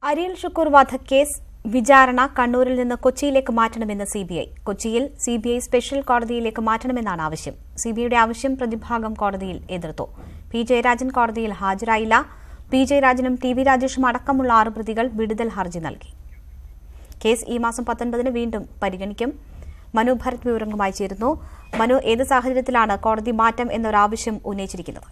അരിയൽ ഷുക്കൂർ വധക്കേസ് വിചാരണ കണ്ണൂരിൽ നിന്ന് കൊച്ചിയിലേക്ക് മാറ്റണമെന്ന് സിബിഐ കൊച്ചിയിൽ സിബിഐ സ്പെഷ്യൽ കോടതിയിലേക്ക് മാറ്റണമെന്നാണ് ആവശ്യം സിബിഐയുടെ ആവശ്യം പ്രതിഭാഗം കോടതിയിൽ എതിർത്തു പി ജയരാജൻ കോടതിയിൽ ഹാജരായില്ല പി ജയരാജനും ടി വി രാജേഷും അടക്കമുള്ള ആറ് പ്രതികൾ വിടുതൽ ഹർജി നൽകി കേസ് ഈ മാസം പത്തൊൻപതിന് വീണ്ടും പരിഗണിക്കും മനു ഭരത് വിവരങ്ങളുമായി ചേരുന്നു മനു ഏത് സാഹചര്യത്തിലാണ് കോടതി മാറ്റം എന്നൊരാവശ്യം ഉന്നയിച്ചിരിക്കുന്നത്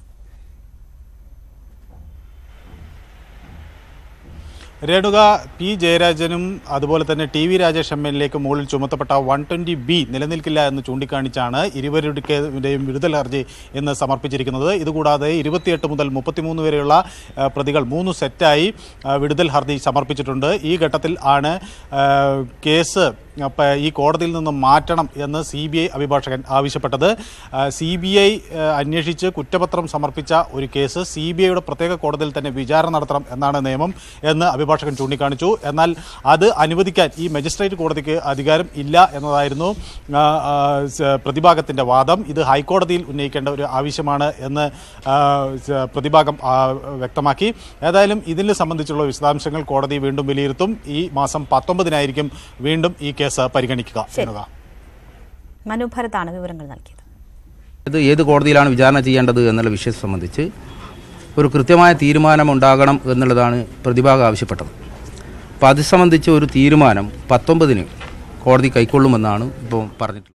രേണുക പി ജയരാജനും അതുപോലെ തന്നെ T V Rajesh M L എക്ക് മുകളിൽ ചുമത്തപ്പെട്ട വൺ ട്വന്റി ബി നിലനിൽക്കില്ല എന്ന് ചൂണ്ടിക്കാണിച്ചാണ് ഇരുവരുടെയും വിടുതൽ ഹർജി ഇന്ന് സമർപ്പിച്ചിരിക്കുന്നത് ഇതുകൂടാതെ ഇരുപത്തിയെട്ട് മുതൽ മുപ്പത്തിമൂന്ന് വരെയുള്ള ആ, പ്രതികൾ മൂന്ന് സെറ്റായി ആ, വിടുതൽ ഹർജി സമർപ്പിച്ചിട്ടുണ്ട് ഈ ഘട്ടത്തിൽ ആണ് ആ, കേസ് അപ്പ ഈ കോടതിയിൽ നിന്ന് മാറ്റണം എന്ന് സി ബി ഐ അഭിഭാഷകൻ ആവശ്യപ്പെട്ടത് സി ബി ഐ അന്വേഷിച്ച് കുറ്റപത്രം സമർപ്പിച്ച ഒരു കേസ് സി ബി ഐയുടെ പ്രത്യേക കോടതിയിൽ തന്നെ വിചാരണ നടത്തണം എന്നാണ് നിയമം എന്ന് അഭിഭാഷകൻ ചൂണ്ടിക്കാണിച്ചു എന്നാൽ അത് അനുവദിക്കാൻ ഈ മജിസ്ട്രേറ്റ് കോടതിക്ക് അധികാരം ഇല്ല എന്നതായിരുന്നു ആ, ആ, സ- പ്രതിഭാഗത്തിന്റെ വാദം ഇത് ഹൈക്കോടതിയിൽ ഉന്നയിക്കേണ്ട ഒരു ആവശ്യമാണ് എന്ന് ആ, സ- പ്രതിഭാഗം ആ, വ്യക്തമാക്കി ഏതായാലും ഇതിനെ സംബന്ധിച്ചുള്ള വിശദാംശങ്ങൾ കോടതി വീണ്ടും വിലയിരുത്തും ഈ മാസം പത്തൊമ്പതിനായിരിക്കും വീണ്ടും ഈ കേസ് പരിഗണിക്കുക എന്നതാണ് മനു ഭരതാണ് വിവരങ്ങൾ നൽകിയത് ഇത് ഏത് കോടതിയിലാണ് വിചാരണ ചെയ്യേണ്ടത് എന്നുള്ള വിഷയം സംബന്ധിച്ച് ഒരു കൃത്യമായ തീരുമാനമുണ്ടാകണം എന്നുള്ളതാണ് പ്രതിഭാഗം ആവശ്യപ്പെട്ടത് അപ്പോൾ അത് സംബന്ധിച്ച് ഒരു തീരുമാനം പത്തൊമ്പതിന് കോടതി കൈക്കൊള്ളുമെന്നാണ് ഇപ്പോൾ പറഞ്ഞിട്ടുള്ളത്